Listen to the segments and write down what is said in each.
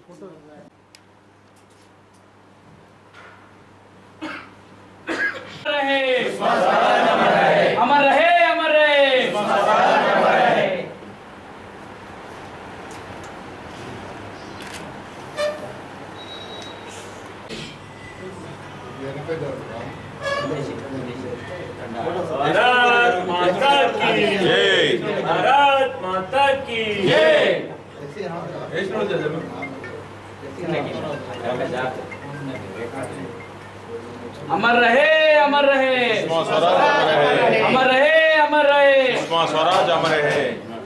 रहे अमर रहे अमर रहे भारत माता की जय भारत माता की जय अमर रहे अमर रहे सुषमा स्वराज अमर रहे अमर रहे अमर रहे सुषमा स्वराज अमर रहे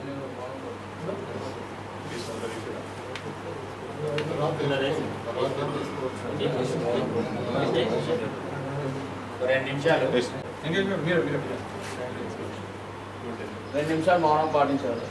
రెండు నిమిషాలు రెండు నిమిషాలు మౌనం పాటించాలి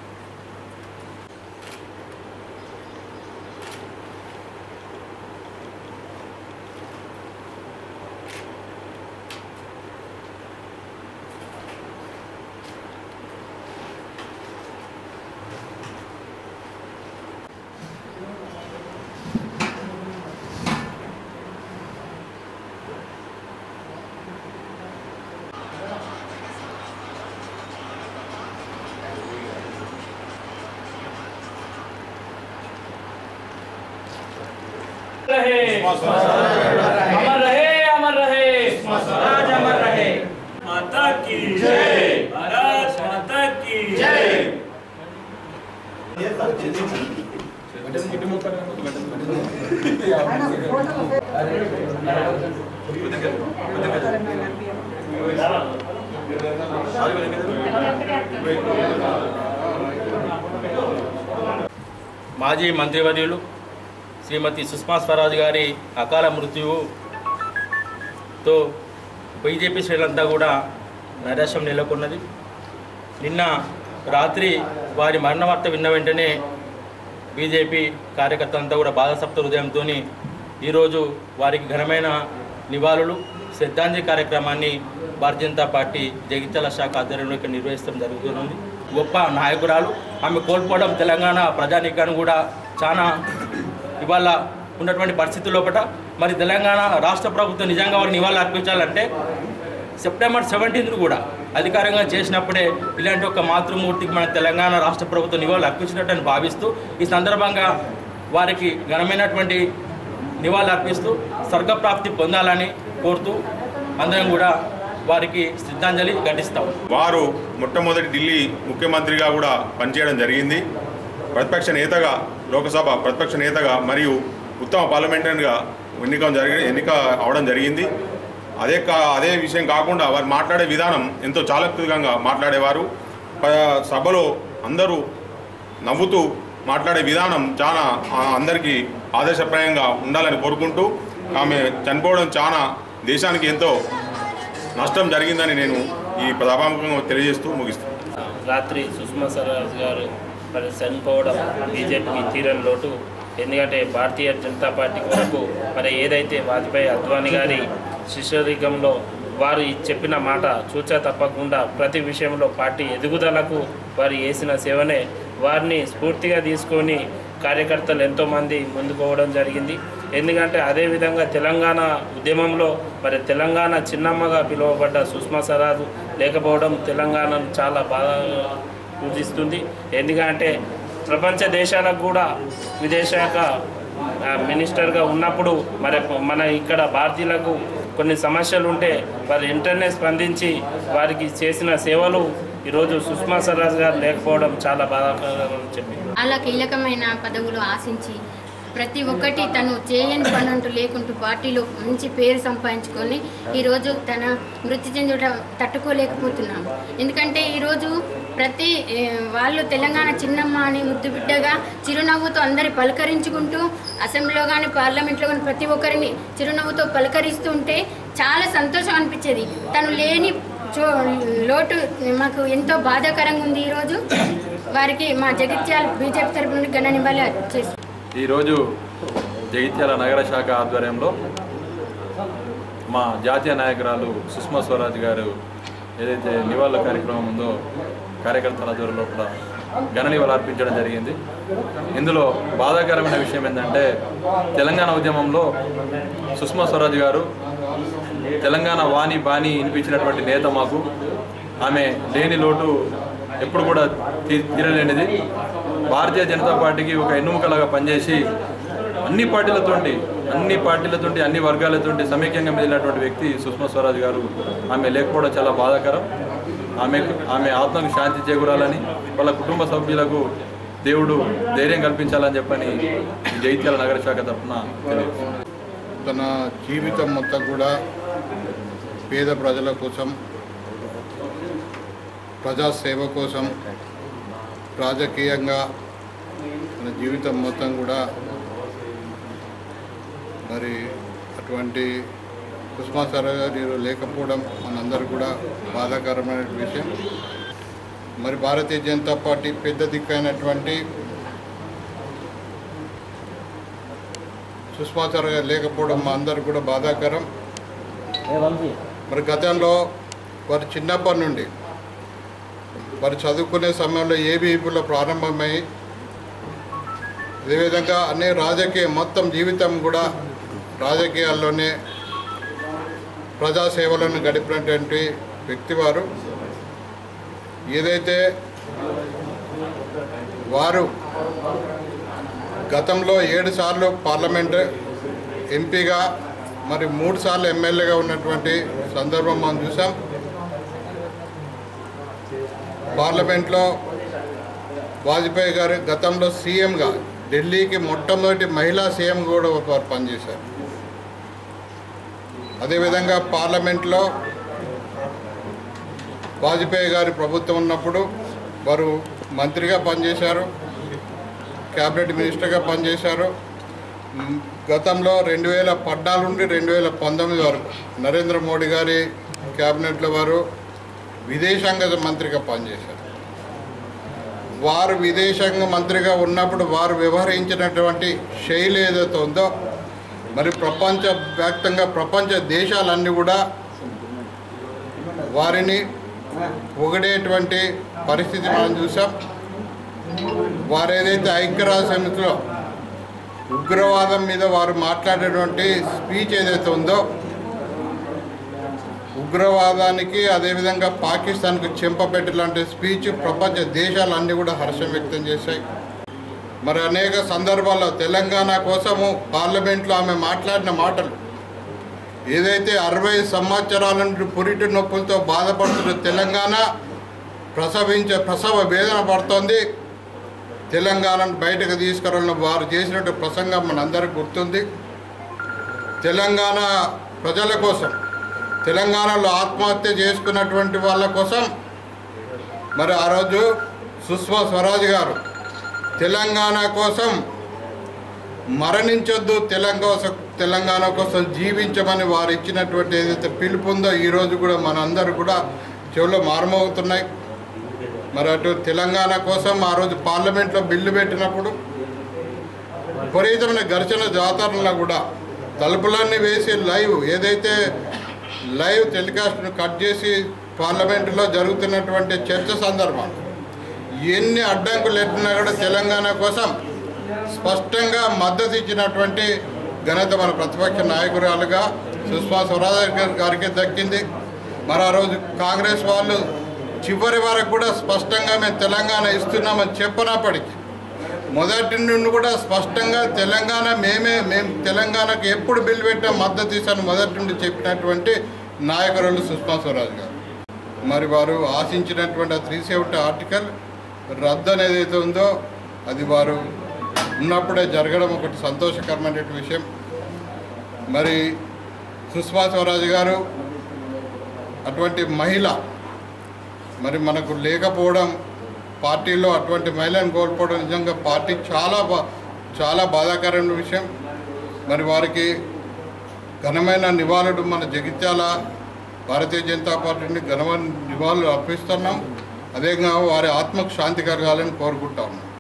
रहे सुषमा स्वराज अमर रहे अमर रहे स्वराज अमर रहे माता की जय भारत माता की जय మాజీ మంత్రివర్యులు శ్రీమతి సుష్మా స్వరాజ్ గారి అకాల మృత్యువుతో బీజేపీ శ్రేణులంతా కూడా నైరాశ్యం నెలకొన్నది నిన్న రాత్రి వారి మరణ వార్త విన్న వెంటనే బీజేపీ కార్యకర్తలంతా కూడా బాధసప్త హృదయంతో ఈరోజు వారికి ఘనమైన నివాళులు శ్రద్ధాంజలి కార్యక్రమాన్ని భారతీయ జనతా పార్టీ జగిత్యాల శాఖ ఆధ్వర్యంలో ఇక్కడ నిర్వహించడం జరుగుతుంది గొప్ప నాయకురాలు ఆమె కోల్పోవడం తెలంగాణ ప్రజానీకాన్ని కూడా చాలా ఇవాళ ఉన్నటువంటి పరిస్థితి లోపల మరి తెలంగాణ రాష్ట్ర ప్రభుత్వం నిజంగా వారికి నివాళులు అర్పించాలంటే సెప్టెంబర్ సెవెంటీన్త్ కూడా అధికారంగా చేసినప్పుడే ఇలాంటి ఒక మాతృమూర్తికి మన తెలంగాణ రాష్ట్ర ప్రభుత్వం నివాళులు అర్పించినట్టు భావిస్తూ ఈ సందర్భంగా వారికి ఘనమైనటువంటి నివాళులు అర్పిస్తూ స్వర్గప్రాప్తి పొందాలని కోరుతూ అందరం కూడా వారికి శ్రద్ధాంజలి ఘటిస్తాం వారు మొట్టమొదటి ఢిల్లీ ముఖ్యమంత్రిగా కూడా పనిచేయడం జరిగింది ప్రతిపక్ష నేతగా లోకసభ ప్రతిపక్ష నేతగా మరియు ఉత్తమ పార్లమెంటరీగా ఎన్నిక జరిగి ఎన్నిక అవడం జరిగింది అదే కా అదే విషయం కాకుండా వారు మాట్లాడే విధానం ఎంతో చాలక్తికంగా మాట్లాడేవారు ప- సభలో అందరూ నవ్వుతూ మాట్లాడే విధానం చాలా ఆ, అందరికీ ఆదర్శప్రాయంగా ఉండాలని కోరుకుంటూ ఆమె చనిపోవడం చాలా దేశానికి ఎంతో నష్టం జరిగిందని నేను ఈ సభాముఖంగా తెలియజేస్తూ ముగిస్తాను రాత్రి సుష్మా స్వరాజ్ గారు మరి చనిపోవడం బీజేపీకి తీరని లోటు ఎందుకంటే భారతీయ జనతా పార్టీ కొరకు మరి ఏదైతే వాజ్పేయి అద్వానీ గారి శిష్యరికంలో వారు ఈ చెప్పిన మాట చూచా తప్పకుండా ప్రతి విషయంలో పార్టీ ఎదుగుదలకు వారు చేసిన సేవనే వారిని స్ఫూర్తిగా తీసుకొని కార్యకర్తలు ఎంతోమంది ముందుకు పోవడం జరిగింది ఎందుకంటే అదేవిధంగా తెలంగాణ ఉద్యమంలో మరి తెలంగాణ చిన్నమ్మగా పిలువబడ్డ సుష్మా స్వరాజ్ లేకపోవడం తెలంగాణను చాలా బాగా పూజిస్తుంది ఎందుకంటే ప్రపంచ దేశాలకు కూడా విదేశాఖ ఆ, మినిస్టర్గా ఉన్నప్పుడు మరి మన ఇక్కడ భారతీయులకు కొన్ని సమస్యలు ఉంటే వారు వెంటనే స్పందించి వారికి చేసిన సేవలు ఈరోజు సుష్మా స్వరాజ్ గారు లేకపోవడం చాలా బాధాకరం అని చెప్పి అలా కీలకమైన పదవులు ఆశించి ప్రతి ఒక్కటి తను చేయని పని అంటూ లేకుంటూ పార్టీలో మంచి పేరు సంపాదించుకొని ఈరోజు తన మృతి చెందడం తట్టుకోలేకపోతున్నాము ఎందుకంటే ఈరోజు ప్రతి ఏ, వాళ్ళు తెలంగాణ చిన్నమ్మ అని ముద్దు బిడ్డగా చిరునవ్వుతో అందరి పలకరించుకుంటూ అసెంబ్లీలో కానీ పార్లమెంట్లో కానీ ప్రతి ఒక్కరిని చిరునవ్వుతో పలకరిస్తూ ఉంటే చాలా సంతోషం అనిపించేది తను లేని చో లోటు మాకు ఎంతో బాధాకరంగా ఉంది ఈరోజు వారికి మా జగిత్యాల బీజేపీ తరపు నుండి ఘన నివాళి చేస్తున్నాం ఈరోజు జగిత్యాల నగర శాఖ ఆధ్వర్యంలో మా జాతీయ నాయకురాలు సుష్మా స్వరాజ్ గారు ఏదైతే నివాళుల కార్యక్రమం ఉందో కార్యకర్తల ఆధ్వర్యంలో కూడా ఘననీయులు అర్పించడం జరిగింది ఇందులో బాధాకరమైన విషయం ఏంటంటే తెలంగాణ ఉద్యమంలో సుష్మా స్వరాజ్ గారు తెలంగాణ వాణి బాణి వినిపించినటువంటి నేత మాకు ఆమె లేని లోటు ఎప్పుడు కూడా తీ- తీరలేనిది భారతీయ జనతా పార్టీకి ఒక ఎన్నుముకలాగా పనిచేసి అన్ని పార్టీలతోటి అన్ని పార్టీలతోటి అన్ని వర్గాలతోటి సమైక్యంగా మెదిలినటువంటి వ్యక్తి సుష్మా స్వరాజ్ గారు ఆమె లేకపోవడం చాలా బాధాకరం ఆమె ఆమె ఆత్మకు శాంతి చేకూరాలని వాళ్ళ కుటుంబ సభ్యులకు దేవుడు ధైర్యం కల్పించాలని చెప్పని ఈ జైత్యాల నగర శాఖ తరఫున తెలియజేస్తున్నాను తన జీవితం మొత్తం కూడా పేద ప్రజల కోసం ప్రజాసేవ కోసం రాజకీయంగా తన జీవితం మొత్తం కూడా మరి అటువంటి సుష్మా స్వరాజ్ గారు లేకపోవడం మనందరూ కూడా బాధాకరమైన విషయం మరి భారతీయ జనతా పార్టీ పెద్ద దిక్కైనటువంటి సుష్మా స్వరాజ్ గారు లేకపోవడం మా అందరికి కూడా బాధాకరం మరి గతంలో వారు చిన్నప్పటి నుండి వారు చదువుకునే సమయంలో ఏబీపీలో ప్రారంభమై అదేవిధంగా అన్ని రాజకీయ మొత్తం జీవితం కూడా రాజకీయాల్లోనే ప్రజాసేవలను గడిపినటువంటి వ్యక్తి వారు ఏదైతే వారు గతంలో ఏడు సార్లు పార్లమెంట్ ఎంపీగా మరి మూడు సార్లు ఎమ్మెల్యేగా ఉన్నటువంటి సందర్భం మనం చూసాం పార్లమెంట్లో వాజ్పేయి గారు గతంలో సీఎంగా ఢిల్లీకి మొట్టమొదటి మహిళా సీఎం కూడా వారు పనిచేశారు అదేవిధంగా పార్లమెంట్లో వాజ్పేయి గారి ప్రభుత్వం ఉన్నప్పుడు వారు మంత్రిగా పనిచేశారు క్యాబినెట్ మినిస్టర్గా పనిచేశారు మ్, గతంలో రెండు వేల పద్నాలుగు నుండి రెండు వేల పంతొమ్మిది వరకు నరేంద్ర మోడీ గారి క్యాబినెట్లో వారు విదేశాంగ మంత్రిగా పనిచేశారు వారు విదేశాంగ మంత్రిగా ఉన్నప్పుడు వారు వ్యవహరించినటువంటి శైలి ఏదైతే ఉందో మరి ప్రపంచ వ్యాప్తంగా ప్రపంచ దేశాలన్నీ కూడా వారిని పొగిడేటువంటి పరిస్థితి మనం చూసాం వారు ఏదైతే ఐక్యరాజ్య సమితిలో ఉగ్రవాదం మీద వారు మాట్లాడేటువంటి స్పీచ్ ఏదైతే ఉందో ఉగ్రవాదానికి అదేవిధంగా పాకిస్తాన్కు చెంపపెట్టి లాంటి స్పీచ్ ప్రపంచ దేశాలన్నీ కూడా హర్షం వ్యక్తం చేశాయి మరి అనేక సందర్భాల్లో తెలంగాణ కోసము పార్లమెంట్లో ఆమె మాట్లాడిన మాటలు ఏదైతే అరవై సంవత్సరాల నుండి పురిటి నొప్పులతో బాధపడుతున్న తెలంగాణ ప్రసవించే ప్రసవ వేదన పడుతోంది తెలంగాణను బయటకు తీసుకురావాలని వారు చేసినట్టు ప్రసంగం మనందరికీ గుర్తుంది తెలంగాణ ప్రజల కోసం తెలంగాణలో ఆత్మహత్య చేసుకున్నటువంటి వాళ్ళ కోసం మరి ఆ రోజు సుష్మా స్వరాజ్ గారు తెలంగాణ కోసం మరణించొద్దు తెలంగాణ తెలంగాణ కోసం జీవించమని వారు ఇచ్చినటువంటి ఏదైతే పిలుపు ఉందో ఈరోజు కూడా మనందరూ కూడా చెవులో మారుమోగుతున్నాయి మరి అటు తెలంగాణ కోసం ఆ రోజు పార్లమెంట్లో బిల్లు పెట్టినప్పుడు విపరీతమైన ఘర్షణ జాతరలో కూడా తలుపులన్నీ వేసి లైవ్ ఏదైతే లైవ్ టెలికాస్ట్ను కట్ చేసి పార్లమెంటులో జరుగుతున్నటువంటి చర్చ సందర్భం ఎన్ని అడ్డంకులు ఎట్టినా కూడా తెలంగాణ కోసం స్పష్టంగా మద్దతు ఇచ్చినటువంటి ఘనత మన ప్రతిపక్ష నాయకురాలుగా సుష్మా స్వరాజ్ గారి- గారికి దక్కింది మరి ఆ రోజు కాంగ్రెస్ వాళ్ళు చివరి వరకు కూడా స్పష్టంగా మేము తెలంగాణ ఇస్తున్నామని చెప్పనప్పటికీ మొదటి నుండి కూడా స్పష్టంగా తెలంగాణ మేమే మేము తెలంగాణకు ఎప్పుడు బిల్లు పెట్టాం మద్దతు ఇస్తాను మొదటి నుండి చెప్పినటువంటి నాయకురాలు సుష్మా స్వరాజ్ గారు మరి వారు ఆశించినటువంటి ఆ త్రీ సెవెంటీ ఆర్టికల్ రద్దు అనేది ఏదైతే ఉందో అది వారు ఉన్నప్పుడే జరగడం ఒకటి సంతోషకరమైన విషయం మరి సుష్మా స్వరాజ్ గారు అటువంటి మహిళ మరి మనకు లేకపోవడం పార్టీలో అటువంటి మహిళను కోల్పోవడం నిజంగా పార్టీ చాలా బా చాలా బాధాకరమైన విషయం మరి వారికి ఘనమైన నివాళులు మన జగిత్యాల భారతీయ జనతా పార్టీని ఘనమైన నివాళులు అర్పిస్తున్నాం అదేవిధంగా వారి ఆత్మకు శాంతి కలగాలని కోరుకుంటా ఉన్నాం